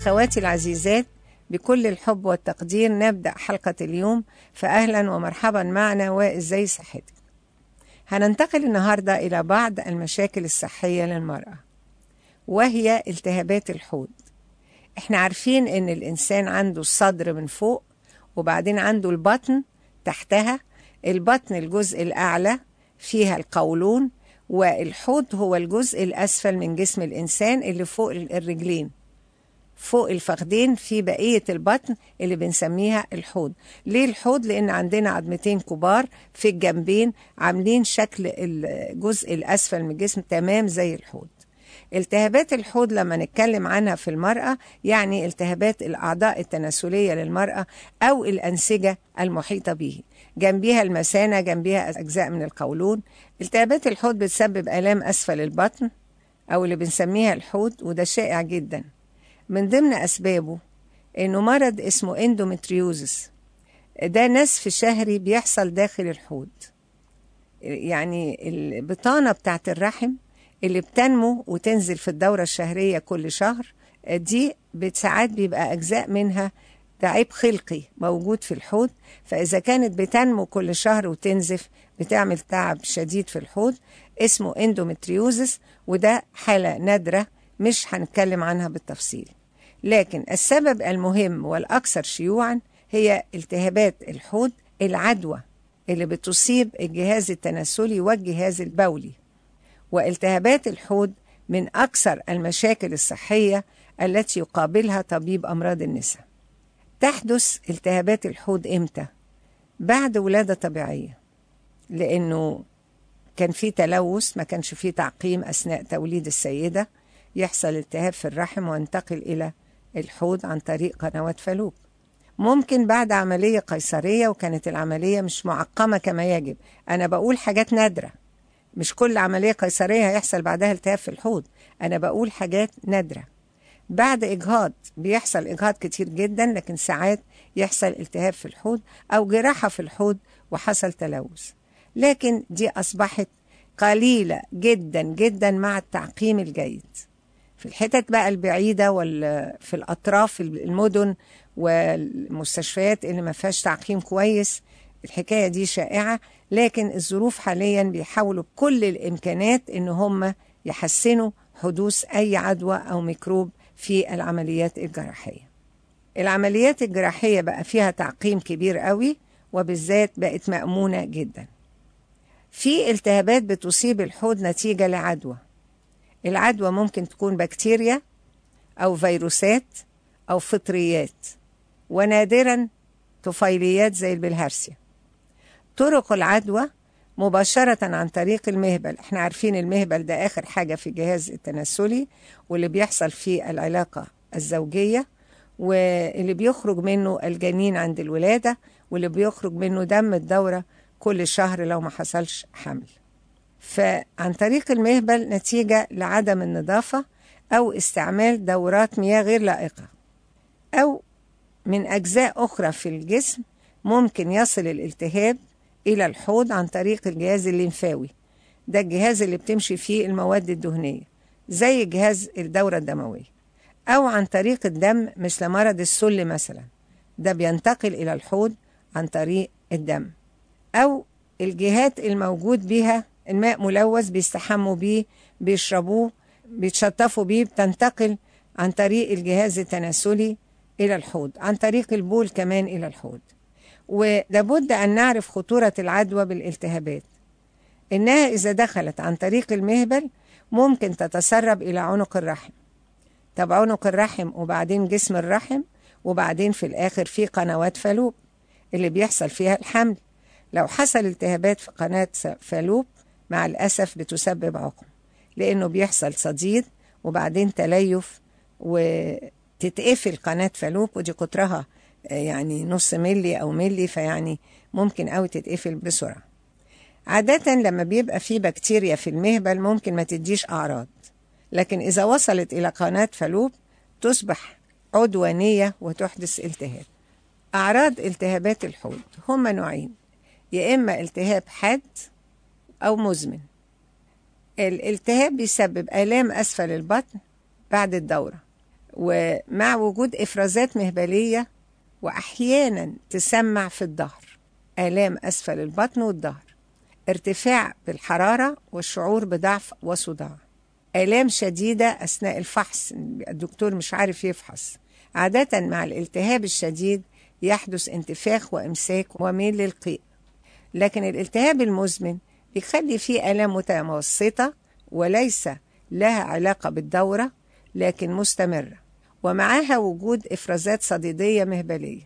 أخواتي العزيزات بكل الحب والتقدير نبدأ حلقة اليوم فأهلا ومرحبا معنا وإزاي صحتك هننتقل النهاردة إلى بعض المشاكل الصحية للمرأة وهي التهابات الحوض احنا عارفين ان الانسان عنده الصدر من فوق وبعدين عنده البطن تحتها البطن الجزء الاعلى فيها القولون والحوض هو الجزء الاسفل من جسم الانسان اللي فوق الرجلين فوق الفخدين في بقية البطن اللي بنسميها الحوض ليه الحوض لأن عندنا عظمتين كبار في الجنبين عاملين شكل الجزء الأسفل من الجسم تمام زي الحوض التهابات الحوض لما نتكلم عنها في المرأة يعني التهابات الأعضاء التناسلية للمرأة أو الأنسجة المحيطة به جنبيها المثانة جنبيها أجزاء من القولون التهابات الحوض بتسبب آلام أسفل البطن أو اللي بنسميها الحوض وده شائع جدا من ضمن أسبابه إنه مرض اسمه اندومتريوزس ده نسف شهري بيحصل داخل الحوض يعني البطانة بتاعت الرحم اللي بتنمو وتنزل في الدورة الشهرية كل شهر دي ساعات بيبقى أجزاء منها ده عيب خلقي موجود في الحوض فإذا كانت بتنمو كل شهر وتنزف بتعمل تعب شديد في الحوض اسمه اندومتريوزس وده حالة نادرة مش هنتكلم عنها بالتفصيل لكن السبب المهم والأكثر شيوعا هي التهابات الحوض العدوى اللي بتصيب الجهاز التناسلي والجهاز البولي والتهابات الحوض من أكثر المشاكل الصحية التي يقابلها طبيب أمراض النساء تحدث التهابات الحوض إمتى؟ بعد ولادة طبيعية لأنه كان في تلوث ما كانش في تعقيم أثناء توليد السيدة يحصل التهاب في الرحم وينتقل إلى الحوض عن طريق قنوات فالوب ممكن بعد عملية قيصرية وكانت العملية مش معقمة كما يجب أنا بقول حاجات نادرة مش كل عملية قيصرية هيحصل بعدها التهاب في الحوض أنا بقول حاجات نادرة بعد إجهاض بيحصل إجهاض كتير جدا لكن ساعات يحصل التهاب في الحوض أو جراحة في الحوض وحصل تلوث لكن دي أصبحت قليلة جدا جدا مع التعقيم الجيد في الحتت بقى البعيدة وفي الأطراف المدن والمستشفيات اللي ما فيهاش تعقيم كويس الحكاية دي شائعة لكن الظروف حاليا بيحاولوا بكل الإمكانات إن هم يحسنوا حدوث أي عدوى أو ميكروب في العمليات الجراحية العمليات الجراحية بقى فيها تعقيم كبير قوي وبالذات بقت مأمونة جدا في التهابات بتصيب الحوض نتيجة لعدوى العدوى ممكن تكون بكتيريا أو فيروسات أو فطريات ونادرا طفيليات زي البلهارسيا طرق العدوى مباشرة عن طريق المهبل احنا عارفين المهبل ده آخر حاجة في الجهاز التناسلي واللي بيحصل في العلاقة الزوجية واللي بيخرج منه الجنين عند الولادة واللي بيخرج منه دم الدورة كل شهر لو ما حصلش حمل فعن طريق المهبل نتيجة لعدم النظافة أو استعمال دورات مياه غير لائقة أو من أجزاء أخرى في الجسم ممكن يصل الالتهاب إلى الحوض عن طريق الجهاز الليمفاوي ده الجهاز اللي بتمشي فيه المواد الدهنية زي جهاز الدورة الدموية أو عن طريق الدم مثل مرض السل مثلا ده بينتقل إلى الحوض عن طريق الدم أو الجهات الموجود بها الماء ملوث بيستحموا بيه بيشربوه بيتشطفوا بيه بتنتقل عن طريق الجهاز التناسلي إلى الحوض عن طريق البول كمان إلى الحوض ولابد أن نعرف خطورة العدوى بالالتهابات إنها إذا دخلت عن طريق المهبل ممكن تتسرب إلى عنق الرحم طب عنق الرحم وبعدين جسم الرحم وبعدين في الآخر في قنوات فالوب اللي بيحصل فيها الحمل لو حصل التهابات في قناة فالوب مع الأسف بتسبب عقم لأنه بيحصل صديد وبعدين تليف وتتقفل قناة فالوب ودي قطرها يعني نص ملي أو ملي فيعني ممكن أوي تتقفل بسرعة عادة لما بيبقى في بكتيريا في المهبل ممكن ما تديش أعراض لكن إذا وصلت إلى قناة فالوب تصبح عدوانية وتحدث التهاب أعراض التهابات الحوض هما نوعين يا إما التهاب حاد أو مزمن الالتهاب بيسبب آلام أسفل البطن بعد الدورة ومع وجود إفرازات مهبلية وأحيانا تسمع في الظهر آلام أسفل البطن والظهر ارتفاع بالحرارة والشعور بضعف وصداع آلام شديدة أثناء الفحص الدكتور مش عارف يفحص عادة مع الالتهاب الشديد يحدث انتفاخ وإمساك وميل للقيء لكن الالتهاب المزمن بيخلي فيه آلام متوسطة وليس لها علاقة بالدورة لكن مستمرة ومعها وجود إفرازات صديدية مهبلية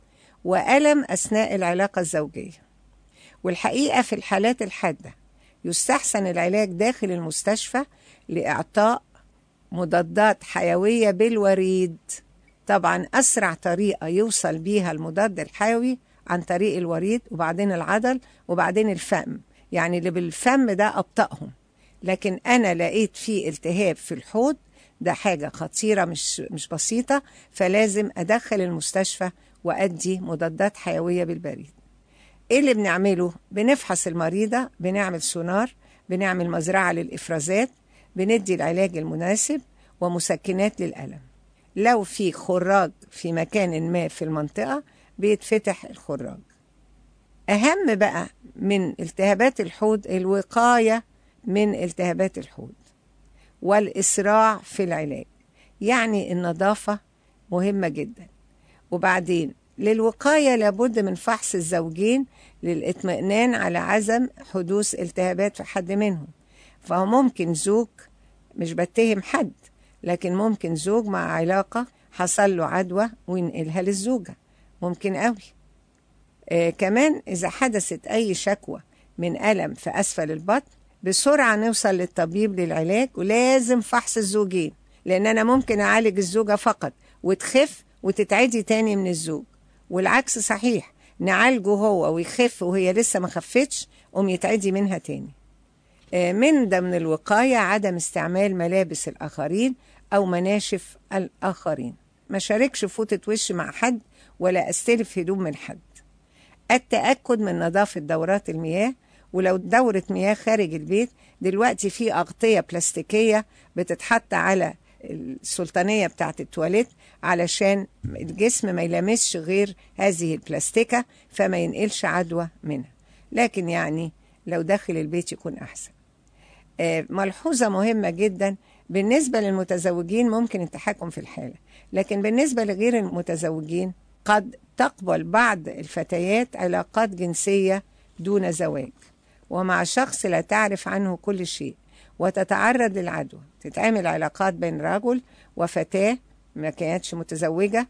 وألم أثناء العلاقة الزوجية والحقيقة في الحالات الحادة يستحسن العلاج داخل المستشفى لإعطاء مضادات حيوية بالوريد طبعا أسرع طريقة يوصل بيها المضاد الحيوي عن طريق الوريد وبعدين العضل وبعدين الفم يعني اللي بالفم ده أبطأهم لكن أنا لقيت فيه التهاب في الحوض ده حاجة خطيرة مش مش بسيطة فلازم أدخل المستشفى وأدي مضادات حيوية بالبريد إيه اللي بنعمله؟ بنفحص المريضة بنعمل سونار بنعمل مزرعة للإفرازات بندي العلاج المناسب ومسكنات للألم لو في خراج في مكان ما في المنطقة بيتفتح الخراج أهم بقى من التهابات الحوض الوقاية من التهابات الحوض والإسراع في العلاج يعني النظافة مهمة جدا وبعدين للوقاية لابد من فحص الزوجين للإطمئنان على عدم حدوث التهابات في حد منهم فهو ممكن زوج مش بتهم حد لكن ممكن زوج مع علاقة حصل له عدوى وينقلها للزوجة ممكن قوي آه كمان إذا حدثت أي شكوى من ألم في أسفل البطن بسرعة نوصل للطبيب للعلاج ولازم فحص الزوجين لأن أنا ممكن أعالج الزوجة فقط وتخف وتتعدي تاني من الزوج والعكس صحيح نعالجه هو ويخف وهي لسه ما خفتش قوم يتعدي منها تاني آه من ضمن الوقاية عدم استعمال ملابس الآخرين أو مناشف الآخرين ما شاركش فوطة وش مع حد ولا أستلف هدوم من حد التأكد من نظافة دورات المياه ولو دورة مياه خارج البيت دلوقتي في أغطية بلاستيكية بتتحط على السلطانية بتاعت التواليت علشان الجسم ما يلمسش غير هذه البلاستيكة فما ينقلش عدوى منها لكن يعني لو داخل البيت يكون أحسن آه ملحوظة مهمة جدا بالنسبة للمتزوجين ممكن التحكم في الحالة لكن بالنسبة لغير المتزوجين قد تقبل بعض الفتيات علاقات جنسية دون زواج ومع شخص لا تعرف عنه كل شيء وتتعرض للعدوى تتعمل علاقات بين رجل وفتاة ما كانتش متزوجة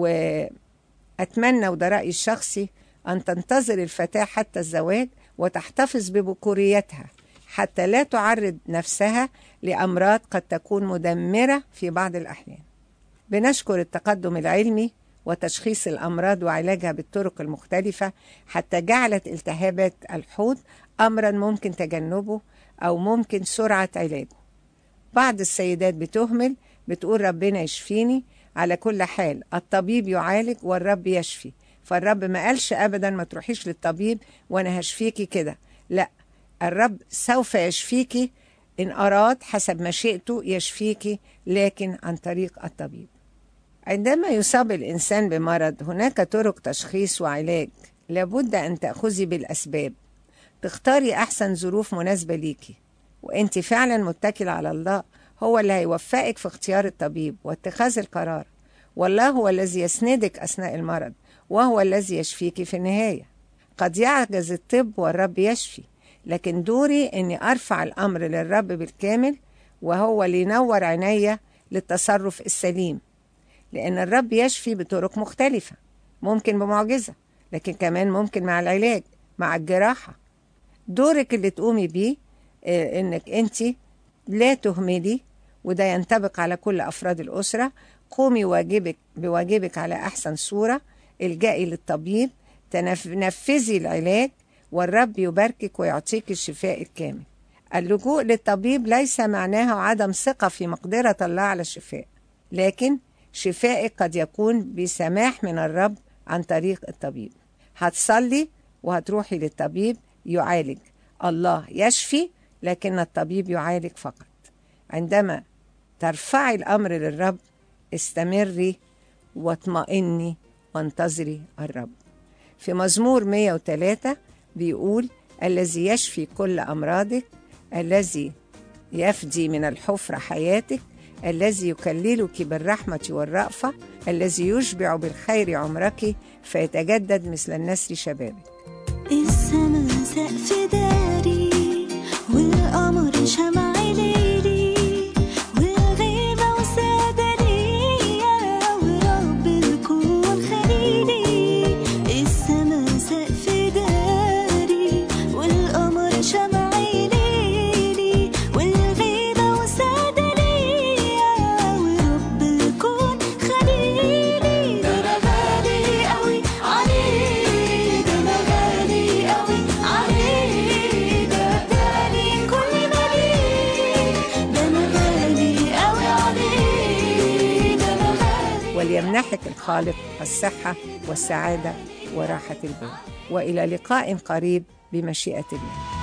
وأتمنى وده رأيي الشخصي أن تنتظر الفتاة حتى الزواج وتحتفظ ببكوريتها حتى لا تعرض نفسها لأمراض قد تكون مدمرة في بعض الأحيان بنشكر التقدم العلمي وتشخيص الأمراض وعلاجها بالطرق المختلفة حتى جعلت التهابات الحوض أمرا ممكن تجنبه أو ممكن سرعة علاجه بعض السيدات بتهمل بتقول ربنا يشفيني على كل حال الطبيب يعالج والرب يشفي فالرب ما قالش أبدا ما تروحيش للطبيب وأنا هشفيكي كده لا الرب سوف يشفيكي إن أراد حسب مشيئته يشفيكي لكن عن طريق الطبيب عندما يصاب الإنسان بمرض هناك طرق تشخيص وعلاج لابد أن تأخذي بالأسباب تختاري أحسن ظروف مناسبة ليكي وأنت فعلا متكلة على الله هو اللي هيوفقك في اختيار الطبيب واتخاذ القرار والله هو الذي يسندك أثناء المرض وهو الذي يشفيك في النهاية قد يعجز الطب والرب يشفي لكن دوري أني أرفع الأمر للرب بالكامل وهو اللي ينور عينيا للتصرف السليم لأن الرب يشفي بطرق مختلفة ممكن بمعجزة لكن كمان ممكن مع العلاج مع الجراحة دورك اللي تقومي بيه آه، انك انت لا تهملي وده ينطبق على كل افراد الاسره قومي واجبك بواجبك على احسن صوره الجئي للطبيب تنفذي العلاج والرب يباركك ويعطيك الشفاء الكامل اللجوء للطبيب ليس معناه عدم ثقه في مقدره الله على الشفاء لكن شفائك قد يكون بسماح من الرب عن طريق الطبيب هتصلي وهتروحي للطبيب يعالج الله يشفي لكن الطبيب يعالج فقط عندما ترفعي الأمر للرب استمري واطمئني وانتظري الرب في مزمور 103 بيقول الذي يشفي كل أمراضك الذي يفدي من الحفرة حياتك الذي يكللك بالرحمة والرأفة الذي يشبع بالخير عمرك فيتجدد مثل النسر شبابك السما سقف داري والقمر شمع ليلي والغيمة وسادة ليا ورب الكون خليلي السما سقف داري والقمر شمع ليلي والغيمة وسادة ليا ورب الكون خليلي ده أنا غالي قوي عليه ده أنا غالي قوي عليه ده غالي كل ما ليه ده أنا غالي قوي عليه ده أنا غالي وليمنحك الخالق الصحة والسعادة وراحة البال وإلى لقاء قريب بمشيئة الله